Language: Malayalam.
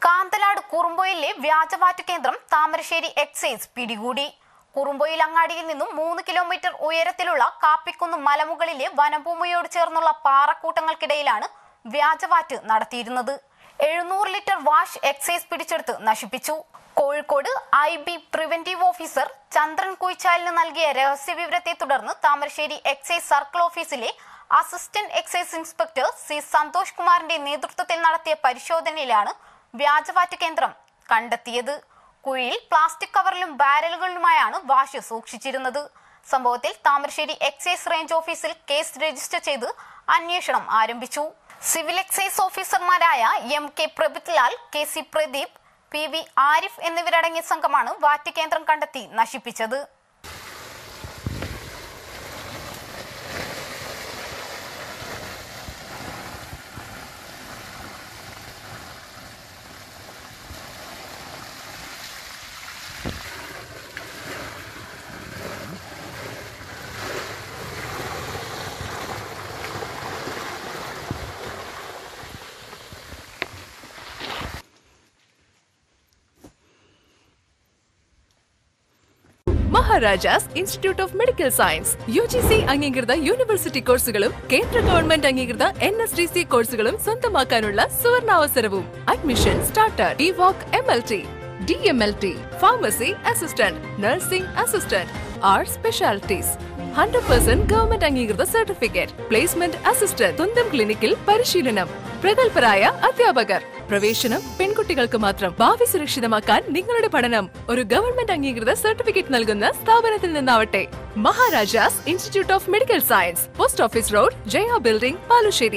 കാന്തലാട് കുറുമ്പൊയിലെ വ്യാജവാറ്റ് കേന്ദ്രം താമരശ്ശേരി എക്സൈസ് പിടികൂടി കുറുമ്പൊയിൽ അങ്ങാടിയിൽ നിന്നും മൂന്ന് കിലോമീറ്റർ ഉയരത്തിലുള്ള കാപ്പിക്കുന്ന് മലമുകളിലെ വനഭൂമിയോട് ചേർന്നുള്ള പാറക്കൂട്ടങ്ങൾക്കിടയിലാണ് വ്യാജവാറ്റ് നടത്തിയിരുന്നത് എഴുന്നൂറ് ലിറ്റർ വാഷ് എക്സൈസ് പിടിച്ചെടുത്ത് നശിപ്പിച്ചു Kozhikode I B preventive officer Chandran കുയിച്ചാലിന് നൽകിയ രഹസ്യ വിവരത്തെ തുടർന്ന് താമരശ്ശേരി എക്സൈസ് സർക്കിൾ ഓഫീസിലെ assistant excise inspector C Santhosh കുമാറിന്റെ നേതൃത്വത്തിൽ നടത്തിയ പരിശോധനയിലാണ് വ്യാജവാറ്റ് കേന്ദ്രം കണ്ടെത്തിയത് കുഴിയിൽ പ്ലാസ്റ്റിക് കവറിലും ബാരലുകളിലുമായാണ് വാഷ് സൂക്ഷിച്ചിരുന്നത് സംഭവത്തിൽ താമരശ്ശേരി എക്സൈസ് റേഞ്ച് ഓഫീസിൽ കേസ് രജിസ്റ്റർ ചെയ്ത് അന്വേഷണം ആരംഭിച്ചു സിവിൽ എക്സൈസ് ഓഫീസർമാരായ M K Prabhithlal K C Pradeep P V Arif എന്നിവരടങ്ങിയ സംഘമാണ് വാറ്റ് കേന്ദ്രം കണ്ടെത്തി നശിപ്പിച്ചത് Maharajas institute of medical science U G C അംഗീകൃത യൂണിവേഴ്സിറ്റി കോഴ്സുകളും കേന്ദ്ര ഗവൺമെന്റ് അംഗീകൃത എൻ എസ് ഡി സി കോഴ്സുകളും സ്വന്തമാക്കാനുള്ള സുവർണാവസരവും admission starter D voc M L T D M L T pharmacy assistant nursing assistant R specialities hundred percent government അംഗീകൃത സർട്ടിഫിക്കറ്റ് പ്ലേസ്മെന്റ് അസിസ്റ്റന്റ് സ്വന്തം ക്ലിനിക്കിൽ പരിശീലനം പ്രഗത്ഭരായ അധ്യാപകർ പ്രവേശനം പെൺകുട്ടികൾക്ക് മാത്രം ഭാവി സുരക്ഷിതമാക്കാൻ നിങ്ങളുടെ പഠനം ഒരു ഗവൺമെന്റ് അംഗീകൃത സർട്ടിഫിക്കറ്റ് നൽകുന്ന സ്ഥാപനത്തിൽ നിന്നാവട്ടെ Maharajas institute of medical science post office road Jaya building പാലുശ്ശേരി